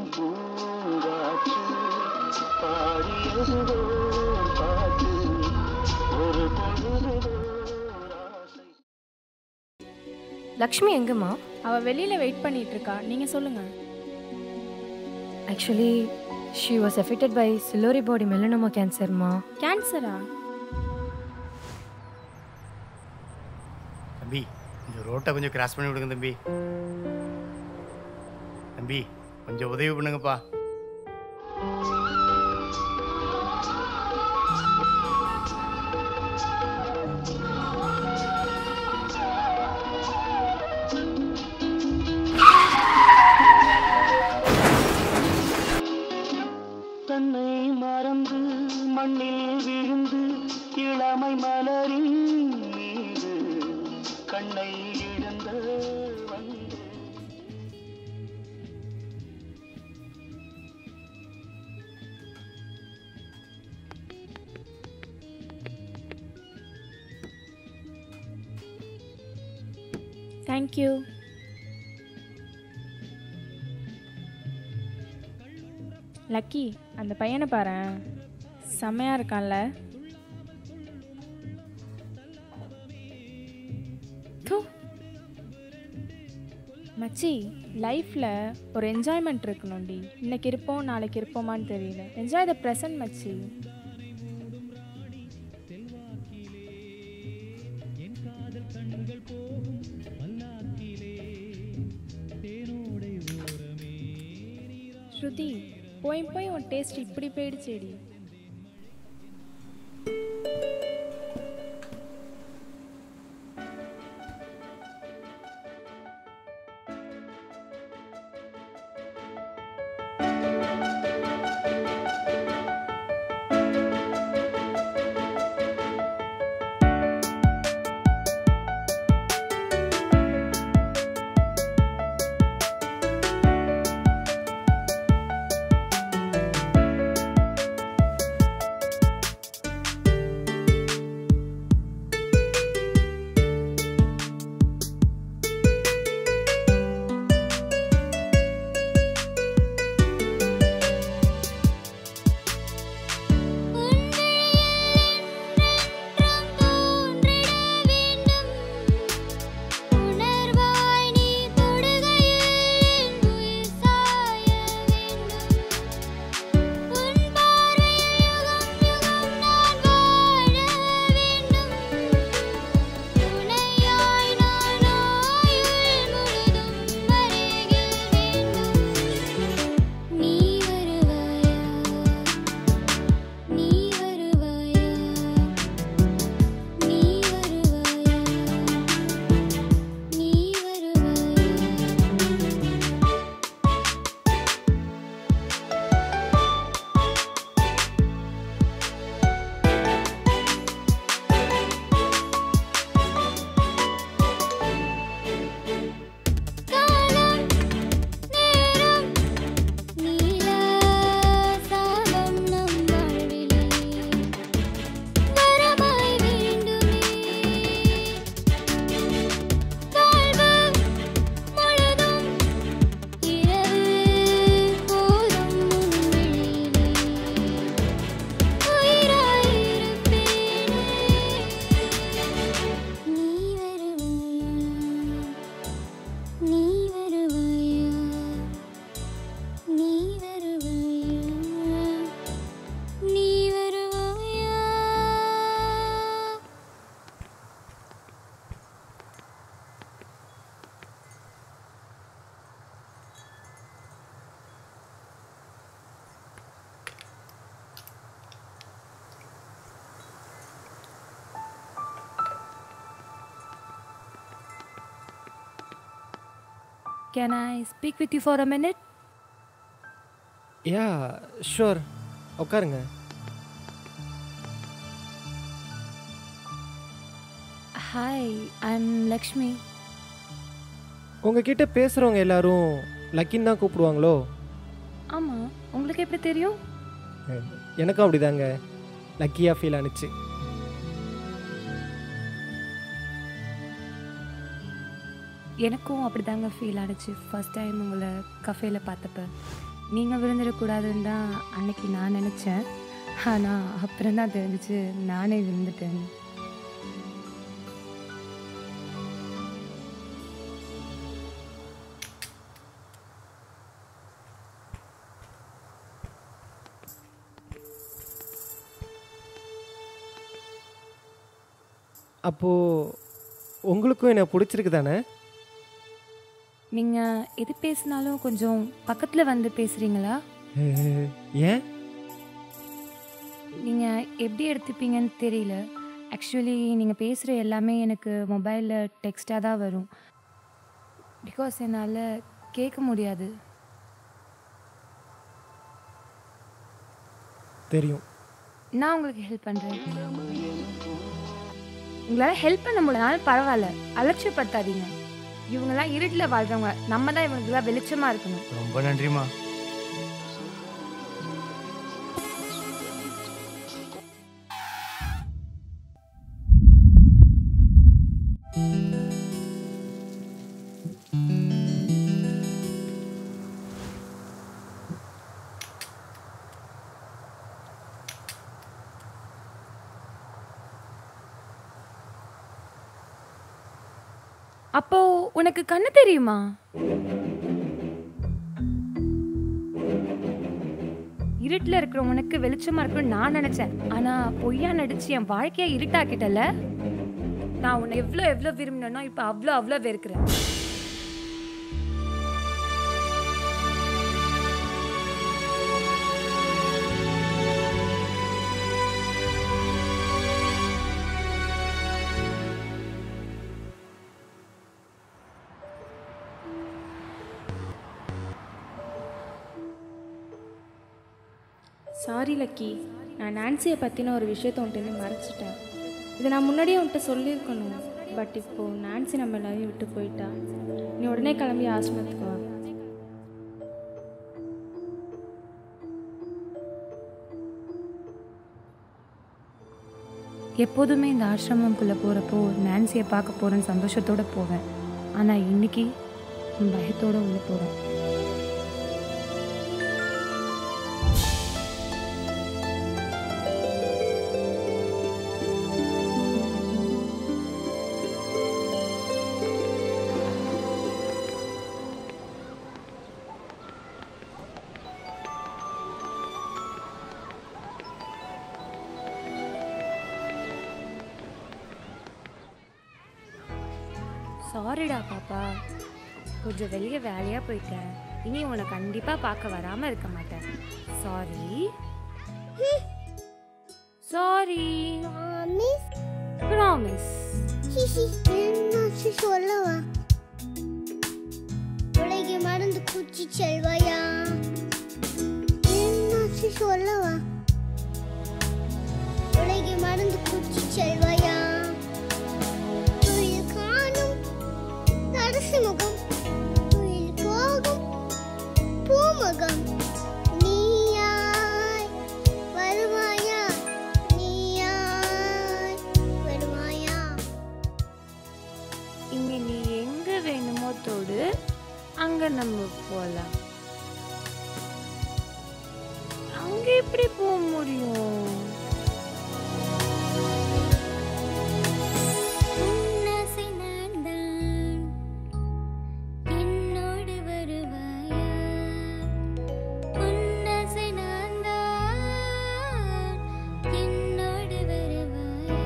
பூங்காற்று பாடியதுதோ பாட்டு ஒரு பொழுதுதோ ஆசை லக்ஷ்மி எங்கம்மா அவ வெளியில வெயிட் பண்ணிட்டு இருக்கா நீங்க சொல்லுங்க actually she was affected by சிலோரி பாடி மெலனோமா கேன்சர்மா கேன்சரா தம்பி இந்த ரோட்டை கொஞ்சம் கிராஸ் பண்ணி விடுங்க தம்பி தம்பி கொஞ்சம் உதவி பண்ணுங்கப்பா தன்னை மறந்து மண்ணில் விழுந்து இளமை மலரின் மீது கண்ணை இழந்த வந்து தேங்க்யூ லக்கி அந்த பையனை பாரேன் செம்மையா இருக்கான்ல தூ. மச்சி லைஃப்பில் ஒரு என்ஜாய்மெண்ட் இருக்கணும்டி இன்னைக்கு இருப்போம் நாளைக்கு இருப்போமான்னு தெரியல என்ஜாய் த ப்ரெசன்ட் மச்சி ஸ்ருதி போய் போய் உன் டேஸ்ட் இப்படி போயிடுச்சேடி உணர்வாய் நீ தொடுகையில் உயிர் சாய வேண்டும் உன் பார்வையில் யுகம் யுகம் நான் வாழ வேண்டும் துணையாய் நான் ஆயுள் முழுதும் அருகில் வேண்டும் நீ வருவாயா நீ வருவாயா நீ வருவாயா நீ வருவாயா காலம் நேரம் நீல சாபம் நம் வாழ்விலே வரமாய் வேண்டுமே வாழ்வு முழுதும் இரவு போதும் உன் விழியிலே உயிராயிருப்பேனே நீ வருவாயா நீ வருவாயா நீ வருவாயா நீ வருவாயா can I speak with you for a minute yeah sure உட்காருங்க ஹாய் ஐ எம் லக்ஷ்மி உங்ககிட்ட பேசுகிறவங்க எல்லாரும் லக்கின்னு தான் கூப்பிடுவாங்களோ ஆமாம் உங்களுக்கு எப்படி தெரியும் எனக்கும் அப்படிதாங்க லக்கியாக ஃபீல் ஆனுச்சு எனக்கும் அப்படிதாங்க ஃபீல் ஆனிச்சு ஃபர்ஸ்ட் டைம் உங்களை கஃபேல பார்த்தப்ப நீங்கள் விழுந்துடக்கூடாதுன்னு தான் அன்னைக்கு நான் நினச்சேன் ஆனால் அப்புறம் தான் தெரிஞ்சிச்சு நானே விழுந்துட்டேன் அப்போது உங்களுக்கும் என்னை பிடிச்சிருக்கு தானே நீங்கள் எது பேசினாலும் கொஞ்சம் பக்கத்தில் வந்து பேசுகிறீங்களா ஏன் நீங்கள் எப்படி எடுத்துப்பீங்கன்னு தெரியல ஆக்சுவலி நீங்கள் பேசுகிற எல்லாமே எனக்கு மொபைலில் டெக்ஸ்ட்டாக தான் வரும் பிகாஸ் என்னால் கேட்க முடியாது தெரியும் நான் உங்களுக்கு ஹெல்ப் பண்ணுறேன் உங்களால் ஹெல்ப் பண்ண முடியலனாலும் பரவாயில்ல அலட்சியப்படுத்தாதீங்க இவங்கெல்லாம் இருட்டில் வாழ்கிறவங்க நம்ம தான் இவங்களுக்குலாம் வெளிச்சமாக இருக்கணும் ரொம்ப நன்றிம்மா அப்போ உனக்கு கண்ணு தெரியுமா இருட்டில் இருக்கிற உனக்கு வெளிச்சமா இருக்கும்னு நான் நினைச்சேன் ஆனா பொய்யா நடிச்சு என் வாழ்க்கையை இருட்டாக்கிட்டல நான் உன்னை எவ்வளோ எவ்வளோ விரும்பினோ இப்போ அவ்வளோ அவ்வளோ வெறுக்கிறேன் சாரி லக்கி நான் நான்சியை பற்றின ஒரு விஷயத்த உன்ட்டு மறைச்சிட்டேன் இதை நான் முன்னாடியே உன்கிட்ட சொல்லியிருக்கணும் பட் இப்போது நான்சி நம்ம எல்லாரையும் விட்டு போயிட்டா நீ உடனே கிளம்பி ஆசிரமத்துக்கு வா எப்போதுமே இந்த ஆசிரமம்குள்ளே போகிறப்போ நான்சியை பார்க்க போகிறேன்னு சந்தோஷத்தோட போவேன் ஆனால் இன்னைக்கு பயத்தோட உள்ள போகிறேன் சாரிடா பாப்பா கொஞ்சம் வெளியே வேலையாக போயிட்டேன் இனி உன்னை கண்டிப்பாக பார்க்க வராமல் இருக்க மாட்டேன் சாரி சாரி மிஸ் ப்ராமிஸ் சிசி என்னாச்சு சொல்லவா உலகை மறந்து குச்சி செல்வாயா என்னாச்சு சொல்லவா உலகை மறந்து குச்சி செல்வாயா துயில் காணும் நரசிமுகம் துயில் போகும் பூமுகம் நீயாய் வருவாயா நீயாய் வருவாயா இங்கே நீ எங்கே வேணுமோ தோடு அங்கே நம்ம போகலாம் அங்கே எப்படி போக முடியும் உன்னாசை நான்தான் என்னோடு வருவாயா உன்னாசை நான்தான் என்னோடு வருவாயா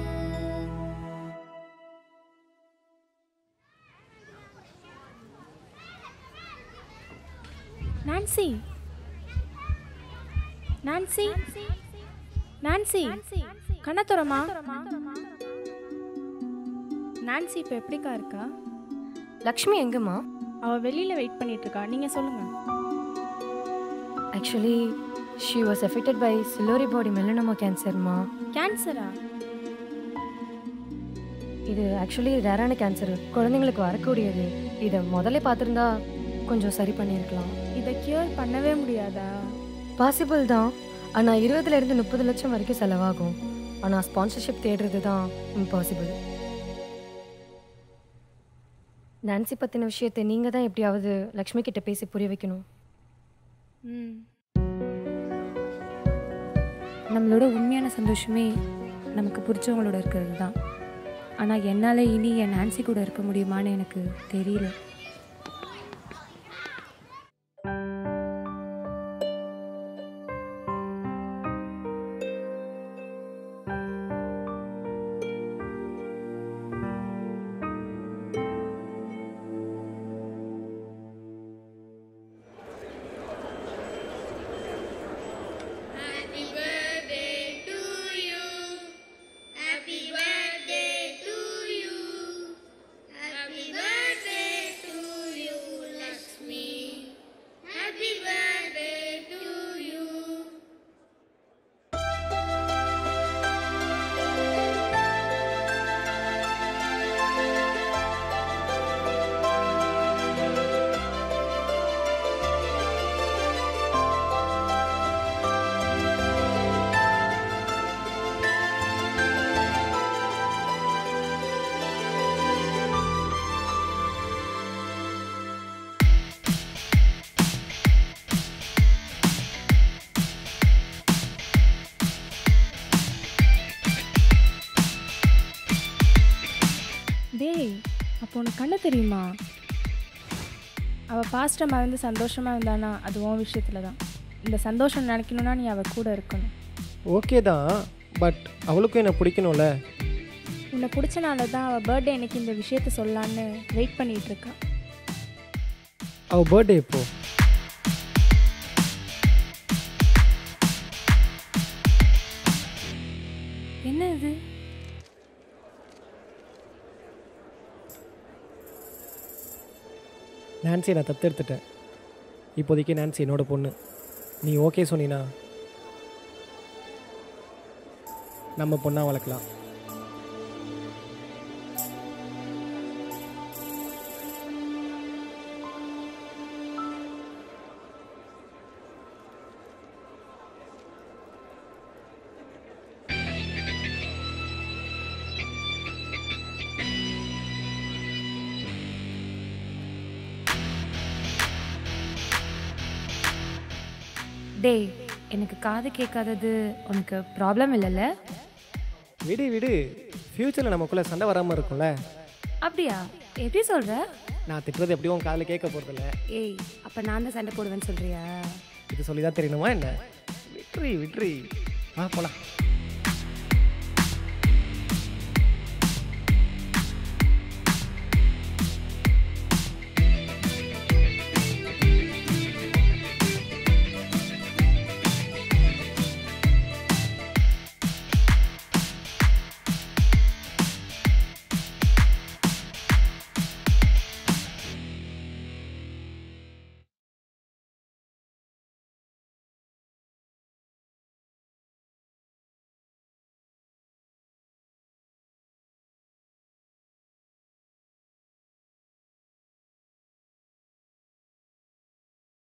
நான்சி நான்சி நான்சி கண்ணத்துறமா நான்சி இப்போ எப்படிக்கா இருக்கா லக்ஷ்மி எங்கம்மா அவள் வெளியில் வெயிட் பண்ணிட்டு இருக்கா நீங்கள் சொல்லுங்கள் actually she was affected by சிலோரி பாடி மெலனோமா கேன்சர்மா கேன்சரா இது ஆக்சுவலி ரேரான கேன்சர் குழந்தைங்களுக்கு வரக்கூடியது இதை முதல்ல பார்த்துருந்தா கொஞ்சம் சரி பண்ணியிருக்கலாம் இதை கியூர் பண்ணவே முடியாதா பாசிபிள் தான் ஆனால் இருபதுலேருந்து முப்பது லட்சம் வரைக்கும் செலவாகும் ஆனால் ஸ்பான்சர்ஷிப் தேடுறது தான் இம்பாசிபிள் நான்சி பற்றின விஷயத்தை நீங்கள் தான் எப்படியாவது லக்ஷ்மி கிட்ட பேசி புரிய வைக்கணும் ம் நம்மளோட உண்மையான சந்தோஷமே நமக்கு பிடிச்சவங்களோட இருக்கிறது தான் ஆனால் என்னால் இனி என் நான்சி கூட இருக்க முடியுமான்னு எனக்கு தெரியல டேய் அப்போ உனக்கு கண்ணு தெரியுமா அவள் பாஸ்ட்டை மறந்து சந்தோஷமாக இருந்தானா அது உன் விஷயத்தில் தான் இந்த சந்தோஷம் நினைக்கணும்னா நீ அவள் கூட இருக்கணும் ஓகே தான் பட் அவளுக்கும் என்னை பிடிக்கணும்ல உன்னை பிடிச்சனால தான் அவள் பர்த்டே அன்னைக்கு இந்த விஷயத்த சொல்லலான்னு வெயிட் பண்ணிகிட்டு இருக்கா அவள் பர்த்டே இப்போ என்ன இது நான்சி நான் தத்தெடுத்துட்டேன் இப்போதைக்கு நான்சி என்னோட பொண்ணு நீ ஓகே சொன்னீனா நம்ம பொண்ணாக வளர்க்கலாம் டேய் எனக்கு காது கேட்காதது உனக்கு ப்ராப்ளம் இல்லைல்ல விடு விடு ஃப்யூச்சரில் நமக்குள்ளே சண்டை வராமல் இருக்கும்ல அப்படியா எப்படி சொல்கிற நான் திட்டுறது எப்படியும் உன் காதில் கேட்க போகிறதில்ல ஏய் அப்போ நான் தான் சண்டை போடுவேன்னு சொல்கிறியா இது சொல்லி தான் தெரியணுமா என்ன விட்ரி விட்ரி வா போலாம்